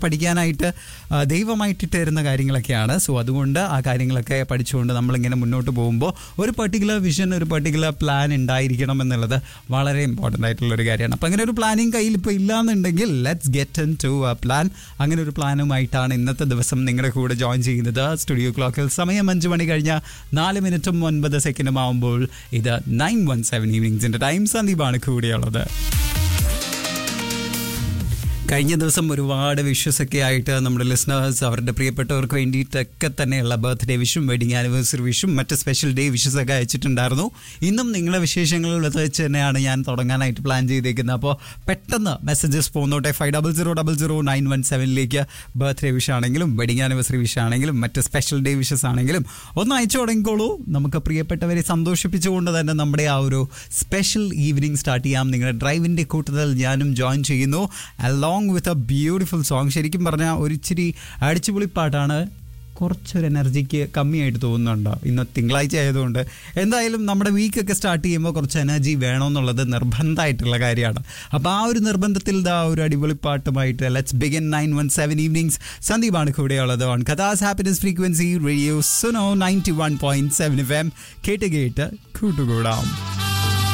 പഠിക്കാനായിട്ട് ആ, ദൈവമായിട്ട് തരുന്ന കാര്യങ്ങളൊക്കെയാണ് സോ അതുകൊണ്ട് ആ കാര്യങ്ങളൊക്കെ പഠിച്ചുകൊണ്ട് നമ്മളിങ്ങനെ മുന്നോട്ട് പോകുമ്പോൾ ഒരു പെർട്ടിക്കുലർ വിഷൻ ഒരു പെർട്ടിക്കുലർ പ്ലാൻ ഉണ്ടായിരിക്കണം എന്നുള്ളത് വളരെ ഇമ്പോർട്ടൻ്റ് ആയിട്ടുള്ള ഒരു കാര്യമാണ് അപ്പം അങ്ങനെ ഒരു പ്ലാനിങ് കയ്യിൽ ഇപ്പോൾ ഇല്ലാന്നുണ്ടെങ്കിൽ let's get into a plan അങ്ങനെ ഒരു പ്ലാനുമായിട്ടാണ് ഇന്നത്തെ ദിവസം നിങ്ങളുടെ കൂടെ ജോയിൻ ചെയ്യുന്നത് സ്റ്റുഡിയോ ക്ലോക്കിൽ സമയം അഞ്ച് മണി കഴിഞ്ഞ നാല് മിനിറ്റും ഒൻപത് സെക്കൻഡും ആകുമ്പോൾ ഇത് നയൻ വൺ സെവൻ ഈവനിങ്സിൻ്റെ ടൈം സന്ദീപാണ് കൂടിയുള്ളത് കഴിഞ്ഞ ദിവസം ഒരുപാട് വിഷസ് ഒക്കെ ആയിട്ട് നമ്മുടെ ലിസണേഴ്സ് അവരുടെ പ്രിയപ്പെട്ടവർക്ക് വേണ്ടിയിട്ടൊക്കെ തന്നെയുള്ള ബർത്ത്ഡേ വിഷും വെഡിങ് ആനിവേഴ്സറി വിഷും മറ്റ് സ്പെഷ്യൽ ഡേ വിഷസ് ഒക്കെ അയച്ചിട്ടുണ്ടായിരുന്നു ഇന്നും നിങ്ങളുടെ വിശേഷങ്ങളിൽ വെച്ച് തന്നെയാണ് ഞാൻ തുടങ്ങാനായിട്ട് പ്ലാൻ ചെയ്തേക്കുന്നത് അപ്പോൾ പെട്ടെന്ന് മെസ്സേജസ് പോന്നോട്ടെ five double zero double zero nine one സെവനിലേക്ക് ബർത്ത്ഡേ വിഷ് ആണെങ്കിലും വെഡിങ് ആനിവേഴ്സറി വിഷ് ആണെങ്കിലും മറ്റ് സ്പെഷ്യൽ ഡേ വിഷസ് ആണെങ്കിലും ഒന്ന് അയച്ചു തുടങ്ങിക്കോളൂ നമുക്ക് പ്രിയപ്പെട്ടവരെ സന്തോഷിപ്പിച്ചുകൊണ്ട് തന്നെ നമ്മുടെ ആ ഒരു സ്പെഷ്യൽ ഈവനിങ് സ്റ്റാർട്ട് ചെയ്യാം നിങ്ങളുടെ ഡ്രൈവിൻ്റെ കൂട്ടത്തിൽ ഞാനും ജോയിൻ ചെയ്യുന്നു along with a beautiful song ശരിക്കും പറഞ്ഞാൽ ഒരു ഇച്ചിരി അടിച്ചുപൊളി പാട്ടാണ് കുറച്ചൊരു എനർജിക്ക് കമ്മിയായിട്ട് തോന്നുന്നുണ്ടോ ഇന്ന് തിങ്കളാഴ്ച ആയതുകൊണ്ട് എന്തായാലും നമ്മുടെ വീക്കൊക്കെ സ്റ്റാർട്ട് ചെയ്യുമ്പോൾ കുറച്ച് എനർജി വേണമെന്നുള്ളത് നിർബന്ധമായിട്ടുള്ള കാര്യമാണ് അപ്പോൾ ആ ഒരു നിർബന്ധത്തിൽ ദാ ഒരു അടിപൊളി പാട്ടുമായിട്ട് let's begin nine one seven evenings സന്ദീപാണ് കൂടെയുള്ളത് ഓൺ കഥാസ് happiness frequency radio Suno ninety one point seven F M കേട്ട് കേട്ട് കൂട്ടുകൂടാം